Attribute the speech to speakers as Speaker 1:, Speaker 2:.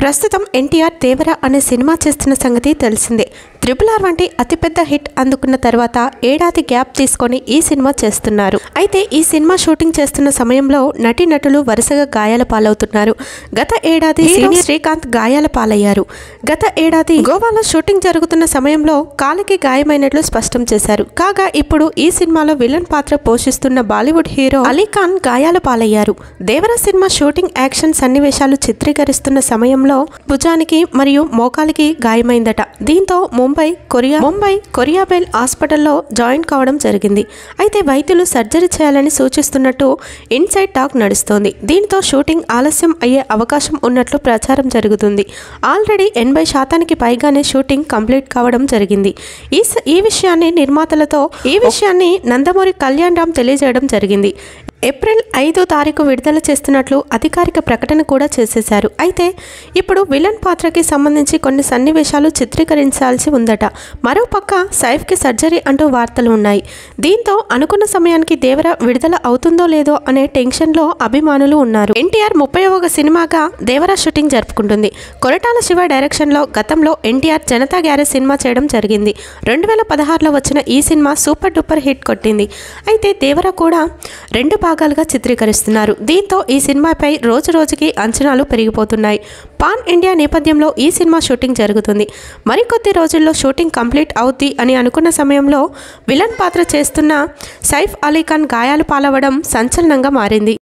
Speaker 1: ప్రస్తుతం ఎన్టీఆర్ దేవర అనే సినిమా చేస్తున్న సంగతి తెలిసిందే త్రిపుల్ ఆర్ వంటి అతిపెద్ద హిట్ అందుకున్న తర్వాత ఏడాది గ్యాప్ తీసుకొని ఈ సినిమా చేస్తున్నారు అయితే ఈ సినిమా షూటింగ్ చేస్తున్న సమయంలో నటీనటులు వరుసగా గాయాల పాలవుతున్నారు గత ఏడాది సీనియర్ శ్రీకాంత్ గాయాల పాలయ్యారు గత ఏడాది గోవాలో షూటింగ్ జరుగుతున్న సమయంలో కాలికి గాయమైనట్లు స్పష్టం చేశారు కాగా ఇప్పుడు ఈ సినిమాలో విలన్ పాత్ర పోషిస్తున్న బాలీవుడ్ హీరో అలీ ఖాన్ గాయాల పాలయ్యారు దేవర సినిమా షూటింగ్ యాక్షన్ సన్నివేశాలు చిత్రీకరిస్తున్న సమయంలో భుజానికి మరియు మోకాలికి గాయమైందట దీంతో ముంబై కొరియా ముంబై కొరియాబెల్ హాస్పిటల్లో జాయిన్ కావడం జరిగింది అయితే వైద్యులు సర్జరీ చేయాలని సూచిస్తున్నట్టు ఇన్సైడ్ టాక్ నడుస్తోంది దీంతో షూటింగ్ ఆలస్యం అయ్యే అవకాశం ఉన్నట్లు ప్రచారం జరుగుతుంది ఆల్రెడీ ఎనభై శాతానికి పైగానే షూటింగ్ కంప్లీట్ కావడం జరిగింది ఈ స- ఈ విషయాన్ని నిర్మాతలతో ఈ విషయాన్ని నందమూరి కళ్యాణ్ రామ్ తెలియజేయడం జరిగింది ఏప్రిల్ ఐదో తారీఖు విడుదల చేస్తున్నట్లు అధికారిక ప్రకటన కూడా చేసేశారు అయితే ఇప్పుడు విలన్ పాత్రకి సంబంధించి కొన్ని సన్నివేశాలు చిత్రీకరించాల్సి ఉందట మరోపక్క సైఫ్కి సర్జరీ అంటూ వార్తలు ఉన్నాయి దీంతో అనుకున్న సమయానికి దేవర విడుదల అవుతుందో లేదో అనే టెన్షన్లో అభిమానులు ఉన్నారు ఎన్టీఆర్ ముప్పై ఒక సినిమాగా దేవర షూటింగ్ జరుపుకుంటుంది కొరటాల శివ డైరెక్షన్లో గతంలో ఎన్టీఆర్ జనతా గ్యారేజ్ సినిమా చేయడం జరిగింది రెండు వేల పదహారులో వచ్చిన ఈ సినిమా సూపర్ డూపర్ హిట్ కొట్టింది అయితే దేవర కూడా రెండు భాగాలుగా చిత్రీకరిస్తున్నారు దీంతో ఈ సినిమాపై రోజు రోజుకి అంచనాలు పెరిగిపోతున్నాయి పాన్ ఇండియా నేపథ్యంలో ఈ సినిమా షూటింగ్ జరుగుతుంది మరికొద్ది రోజుల్లో షూటింగ్ కంప్లీట్ అవుద్ది అని అనుకున్న సమయంలో విలన్ పాత్ర చేస్తున్న సైఫ్ అలీ ఖాన్ గాయాలు పాలవడం సంచలనంగా మారింది